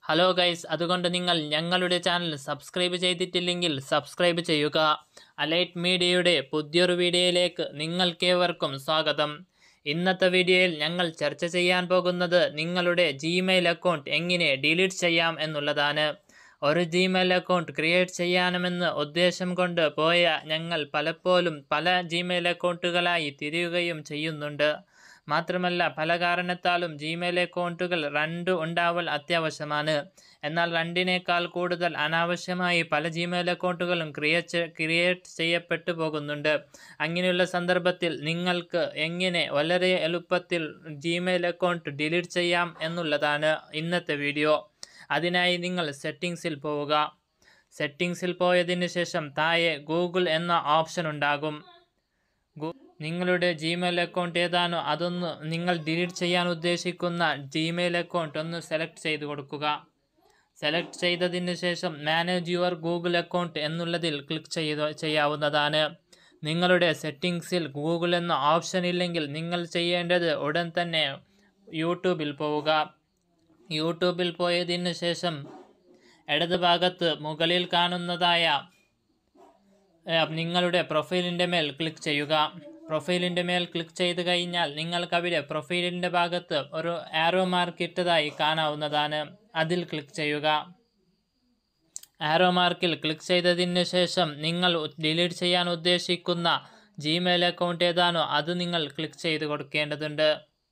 hello guys അതുകൊണ്ട് നിങ്ങൾ ഞങ്ങളുടെ ചാനൽ സബ്സ്ക്രൈബ് ചെയ്തിട്ടില്ലെങ്കിൽ സബ്സ്ക്രൈബ് ചെയ്യുക അലൈറ്റ് മീഡിയയുടെ പുതിയൊരു വീഡിയോയിലേക്ക് നിങ്ങൾക്കേവർക്കും സ്വാഗതം ഇന്നത്തെ വീഡിയോയിൽ ഞങ്ങൾ ചർച്ച ചെയ്യാൻ പോകുന്നത് നിങ്ങളുടെ ജിമെയിൽ അക്കൗണ്ട് എങ്ങനെ ഡിലീറ്റ് ചെയ്യാം എന്നുള്ളതാണ് ഒരു ജിമെയിൽ അക്കൗണ്ട് ക്രിയേറ്റ് ചെയ്യാനുമെന്ന് ഉദ്ദേശം കൊണ്ട് പോയ ഞങ്ങൾ പലപ്പോഴും പല ജിമെയിൽ അക്കൗണ്ടുകളായി തിരിയുകയും ചെയ്യുന്നുണ്ട് മാത്രമല്ല പല കാരണത്താലും ജിമെയിൽ അക്കൗണ്ടുകൾ രണ്ട് ഉണ്ടാവൽ അത്യാവശ്യമാണ് എന്നാൽ രണ്ടിനേക്കാൾ കൂടുതൽ അനാവശ്യമായി പല ജിമെയിൽ അക്കൗണ്ടുകളും ക്രിയേറ്റ് ക്രിയേറ്റ് ചെയ്യപ്പെട്ടു പോകുന്നുണ്ട് അങ്ങനെയുള്ള സന്ദർഭത്തിൽ നിങ്ങൾക്ക് എങ്ങനെ വളരെ എളുപ്പത്തിൽ ജിമെയിൽ അക്കൗണ്ട് ഡിലീറ്റ് ചെയ്യാം എന്നുള്ളതാണ് ഇന്നത്തെ വീഡിയോ അതിനായി നിങ്ങൾ സെറ്റിങ്സിൽ പോവുക സെറ്റിങ്സിൽ പോയതിന് ശേഷം താഴെ ഗൂഗിൾ എന്ന ഓപ്ഷൻ ഉണ്ടാകും ഗു- നിങ്ങളുടെ ജിമെയിൽ അക്കൗണ്ട് ഏതാണോ അതൊന്ന് നിങ്ങൾ ഡിലീറ്റ് ചെയ്യാൻ ഉദ്ദേശിക്കുന്ന ജിമെയിൽ അക്കൗണ്ട് ഒന്ന് സെലക്ട് ചെയ്ത് കൊടുക്കുക സെലക്ട് ചെയ്തതിന് ശേഷം മാനേജ് യുവർ ഗൂഗിൾ അക്കൗണ്ട് എന്നുള്ളതിൽ ക്ലിക്ക് ചെയ്ത് ചെയ്യാവുന്നതാണ് നിങ്ങളുടെ സെറ്റിങ്സിൽ ഗൂഗിൾ എന്ന ഓപ്ഷൻ ഇല്ലെങ്കിൽ നിങ്ങൾ ചെയ്യേണ്ടത് ഉടൻ തന്നെ യൂട്യൂബിൽ പോവുക യൂട്യൂബിൽ പോയതിന് ശേഷം ഇടത് ഭാഗത്ത് മുകളിൽ കാണുന്നതായ ഏഹ് നിങ്ങളുടെ പ്രൊഫൈലിൻ്റെ മേൽ ക്ലിക്ക് ചെയ്യുക പ്രൊഫൈലിൻ്റെ മേൽ ക്ലിക്ക് ചെയ്ത് കഴിഞ്ഞാൽ നിങ്ങൾക്കവിടെ പ്രൊഫൈലിൻ്റെ ഭാഗത്ത് ഒരു ആരോ മാർക്ക് ഇട്ടതായി കാണാവുന്നതാണ് അതിൽ ക്ലിക്ക് ചെയ്യുക ആരോ മാർക്കിൽ ക്ലിക്ക് ചെയ്തതിന് ശേഷം നിങ്ങൾ ഡിലീറ്റ് ചെയ്യാൻ ഉദ്ദേശിക്കുന്ന ജിമെയിൽ അക്കൗണ്ട് ഏതാണോ അത് നിങ്ങൾ ക്ലിക്ക് ചെയ്ത് കൊടുക്കേണ്ടതുണ്ട്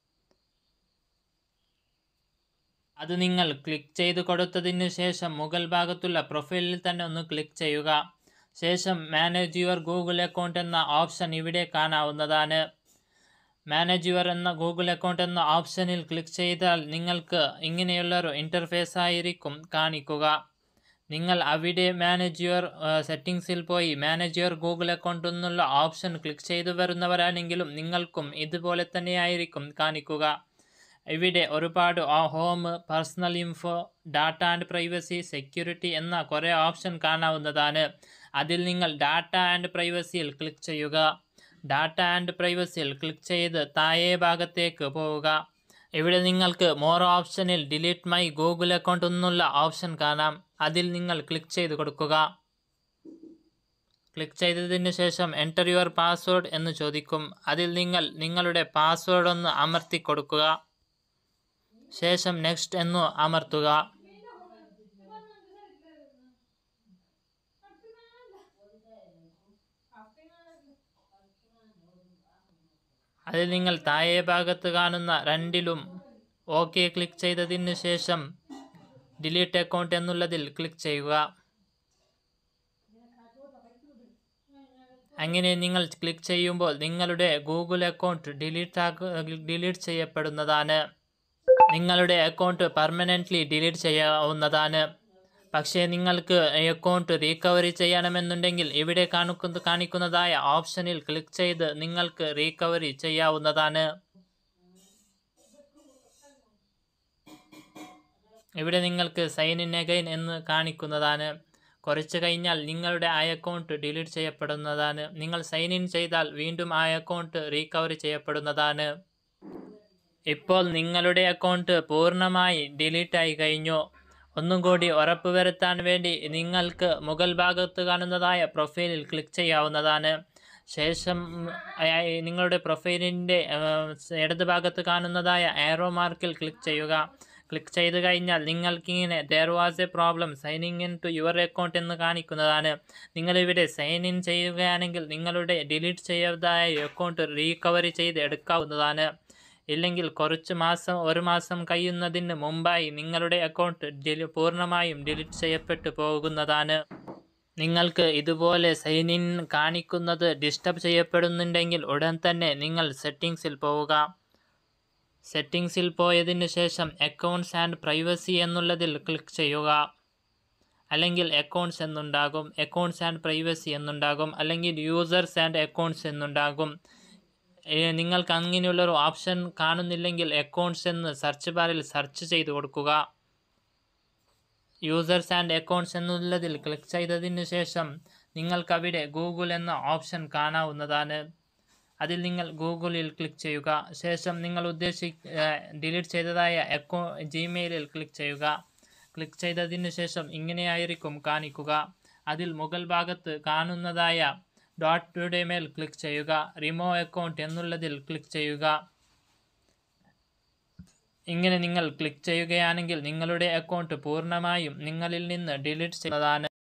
അത് നിങ്ങൾ ക്ലിക്ക് ചെയ്ത് കൊടുത്തതിന് ശേഷം മുകൾ ഭാഗത്തുള്ള പ്രൊഫൈലിൽ തന്നെ ഒന്ന് ക്ലിക്ക് ചെയ്യുക ശേഷം മാനേജ് യുവർ ഗൂഗിൾ അക്കൗണ്ട് എന്ന ഓപ്ഷൻ ഇവിടെ കാണാവുന്നതാണ് മാനേജ് യുവർ എന്ന ഗൂഗിൾ അക്കൗണ്ട് എന്ന ഓപ്ഷനിൽ ക്ലിക്ക് ചെയ്താൽ നിങ്ങൾക്ക് ഇങ്ങനെയുള്ളൊരു ഇൻ്റർഫേസ് ആയിരിക്കും കാണിക്കുക നിങ്ങൾ അവിടെ മാനേജ് യുവർ സെറ്റിങ്സിൽ പോയി മാനേജ് യുവർ ഗൂഗിൾ അക്കൗണ്ട് എന്നുള്ള ഓപ്ഷൻ ക്ലിക്ക് ചെയ്തു വരുന്നവരാണെങ്കിലും നിങ്ങൾക്കും ഇതുപോലെ തന്നെയായിരിക്കും കാണിക്കുക ഇവിടെ ഒരുപാട് home personal info data and privacy security എന്ന കുറേ ഓപ്ഷൻ കാണാവുന്നതാണ് അതിൽ നിങ്ങൾ ഡാറ്റ ആൻഡ് പ്രൈവസിയിൽ ക്ലിക്ക് ചെയ്യുക ഡാറ്റ ആൻഡ് പ്രൈവസിയിൽ ക്ലിക്ക് ചെയ്ത് താഴെ ഭാഗത്തേക്ക് പോവുക ഇവിടെ നിങ്ങൾക്ക് മോർ ഓപ്ഷനിൽ ഡിലീറ്റ് മൈ ഗൂഗിൾ അക്കൗണ്ട് എന്നുള്ള ഓപ്ഷൻ കാണാം അതിൽ നിങ്ങൾ ക്ലിക്ക് ചെയ്ത് കൊടുക്കുക ക്ലിക്ക് ചെയ്തതിന് ശേഷം എൻ്റർ യുവർ പാസ്വേഡ് എന്ന് ചോദിക്കും അതിൽ നിങ്ങൾ നിങ്ങളുടെ പാസ്വേഡ് ഒന്ന് അമർത്തി കൊടുക്കുക ശേഷം നെക്സ്റ്റ് എന്നു അമർത്തുക അതിൽ നിങ്ങൾ താഴെ ഭാഗത്ത് കാണുന്ന രണ്ടിലും ഓക്കെ ക്ലിക്ക് ചെയ്തതിന് ശേഷം ഡിലീറ്റ് അക്കൗണ്ട് എന്നുള്ളതിൽ ക്ലിക്ക് ചെയ്യുക അങ്ങനെ നിങ്ങൾ ക്ലിക്ക് ചെയ്യുമ്പോൾ നിങ്ങളുടെ ഗൂഗിൾ അക്കൗണ്ട് ഡിലീറ്റ് ആക്കു ഡിലീറ്റ് ചെയ്യപ്പെടുന്നതാണ് നിങ്ങളുടെ അക്കൗണ്ട് പെർമനൻ്റ്ലി ഡിലീറ്റ് ചെയ്യാവുന്നതാണ് പക്ഷേ നിങ്ങൾക്ക് അക്കൗണ്ട് റീകവറി ചെയ്യണമെന്നുണ്ടെങ്കിൽ ഇവിടെ കാണിക്കുന്ന കാണിക്കുന്നതായ ഓപ്ഷനിൽ ക്ലിക്ക് ചെയ്ത് നിങ്ങൾക്ക് റീകവറി ചെയ്യാവുന്നതാണ് ഇവിടെ നിങ്ങൾക്ക് സൈൻ ഇൻ അഗൈൻ എന്ന് കാണിക്കുന്നതാണ് കുറച്ച് കഴിഞ്ഞാൽ നിങ്ങളുടെ ആ അക്കൗണ്ട് ഡിലീറ്റ് ചെയ്യപ്പെടുന്നതാണ് നിങ്ങൾ സൈൻ ഇൻ ചെയ്താൽ വീണ്ടും ആ അക്കൗണ്ട് റീകവറി ചെയ്യപ്പെടുന്നതാണ് ഇപ്പോൾ നിങ്ങളുടെ അക്കൗണ്ട് പൂർണ്ണമായി ഡിലീറ്റ് ആയി കഴിഞ്ഞു ഒന്നും കൂടി ഉറപ്പുവരുത്താൻ വേണ്ടി നിങ്ങൾക്ക് മുകൾ ഭാഗത്ത് കാണുന്നതായ പ്രൊഫൈലിൽ ക്ലിക്ക് ചെയ്യാവുന്നതാണ് ശേഷം ആ, നിങ്ങളുടെ പ്രൊഫൈലിൻ്റെ ഇടത് ഭാഗത്ത് കാണുന്നതായ ആരോ മാർക്കിൽ ക്ലിക്ക് ചെയ്യുക ക്ലിക്ക് ചെയ്ത് കഴിഞ്ഞാൽ നിങ്ങൾക്കിങ്ങനെ there was a problem signing in to your account എന്ന് കാണിക്കുന്നതാണ് നിങ്ങളിവിടെ സൈൻ ഇൻ ചെയ്യുകയാണെങ്കിൽ നിങ്ങളുടെ ഡിലീറ്റ് ചെയ്തതായ അക്കൗണ്ട് റീകവറി ചെയ്ത് എടുക്കാവുന്നതാണ് ഇല്ലെങ്കിൽ കുറച്ച് മാസം ഒരു മാസം കഴിയുന്നതിന് മുമ്പായി നിങ്ങളുടെ അക്കൗണ്ട് ഡിലി പൂർണ്ണമായും ഡിലീറ്റ് ചെയ്യപ്പെട്ടു പോകുന്നതാണ് നിങ്ങൾക്ക് ഇതുപോലെ സൈൻ ഇൻ കാണിക്കുന്നത് ഡിസ്റ്റർബ് ചെയ്യപ്പെടുന്നുണ്ടെങ്കിൽ ഉടൻ തന്നെ നിങ്ങൾ സെറ്റിങ്സിൽ പോവുക സെറ്റിങ്സിൽ പോയതിന് ശേഷം അക്കൗണ്ട്സ് ആൻഡ് പ്രൈവസി എന്നുള്ളതിൽ ക്ലിക്ക് ചെയ്യുക അല്ലെങ്കിൽ അക്കൗണ്ട്സ് എന്നുണ്ടാകും അക്കൗണ്ട്സ് ആൻഡ് പ്രൈവസി എന്നുണ്ടാകും അല്ലെങ്കിൽ യൂസേഴ്സ് ആൻഡ് അക്കൗണ്ട്സ് എന്നുണ്ടാകും ഏ, നിങ്ങൾക്ക് അങ്ങനെയുള്ളൊരു ഓപ്ഷൻ കാണുന്നില്ലെങ്കിൽ അക്കൗണ്ട്സ് എന്ന് സെർച്ച് ബാറിൽ സെർച്ച് ചെയ്ത് കൊടുക്കുക യൂസേഴ്സ് ആൻഡ് അക്കൗണ്ട്സ് എന്നുള്ളതിൽ ക്ലിക്ക് ചെയ്തതിന് ശേഷം നിങ്ങൾക്കവിടെ ഗൂഗിൾ എന്ന ഓപ്ഷൻ കാണാവുന്നതാണ് അതിൽ നിങ്ങൾ ഗൂഗിളിൽ ക്ലിക്ക് ചെയ്യുക ശേഷം നിങ്ങൾ ഉദ്ദേശി ഡിലീറ്റ് ചെയ്തതായ അക്കൗ ജിമെയിലിൽ ക്ലിക്ക് ചെയ്യുക ക്ലിക്ക് ചെയ്തതിന് ശേഷം ഇങ്ങനെയായിരിക്കും കാണിക്കുക അതിൽ മുകൾ ഭാഗത്ത് കാണുന്നതായ ഡോട്ടിയുടെ മേൽ ക്ലിക്ക് ചെയ്യുക റിമൂവ് അക്കൗണ്ട് എന്നുള്ളതിൽ ക്ലിക്ക് ചെയ്യുക ഇങ്ങനെ നിങ്ങൾ ക്ലിക്ക് ചെയ്യുകയാണെങ്കിൽ നിങ്ങളുടെ അക്കൗണ്ട് പൂർണ്ണമായും നിങ്ങളിൽ നിന്ന് ഡിലീറ്റ് ചെയ്യുന്നതാണ്